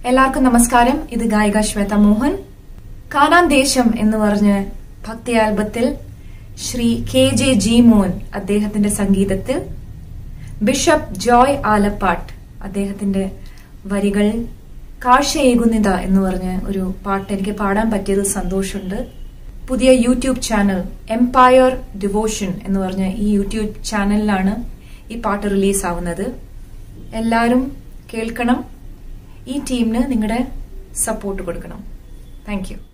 എല്ലാവർക്കും നമസ്കാരം ഇത് ഗായിക ശ്വേത മോഹൻ കാനാൻ ദേശം എന്ന് പറഞ്ഞ് ഭക്തി ആൽബത്തിൽ Shri K J Jimon അദ്ദേഹത്തിന്റെ സംഗീതത്തിൽ ബിഷപ്പ് ജോയ് ആലപ്പാട്ട് അദ്ദേഹത്തിന്റെ വരികൾ കാഴ്ചയേകുന്നിത എന്ന് പറഞ്ഞ ഒരു പാട്ട് എനിക്ക് പാടാൻ പറ്റിയത് സന്തോഷമുണ്ട് പുതിയ യൂട്യൂബ് ചാനൽ എംപയർ ഡിവോഷൻ എന്ന് പറഞ്ഞ ഈ യൂട്യൂബ് ചാനലിലാണ് ഈ പാട്ട് റിലീസ് ആവുന്നത് എല്ലാവരും കേൾക്കണം ഈ ടീമിന് നിങ്ങളുടെ സപ്പോർട്ട് കൊടുക്കണം താങ്ക് യു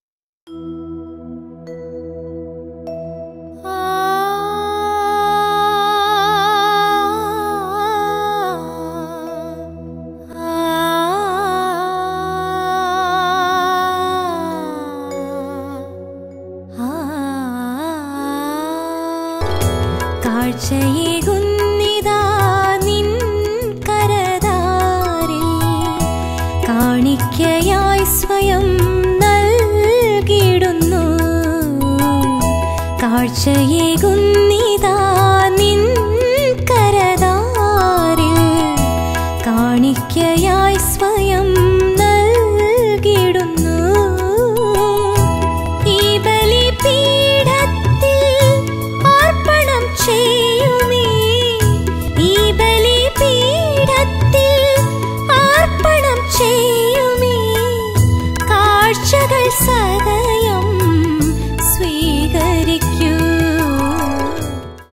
കാഴ്ചയേകുന്നിതാ നിൻ കരതാരിൽ കാണിക്കയായി സ്വയം നൽകിടുന്നു കാഴ്ചയേകുന്ന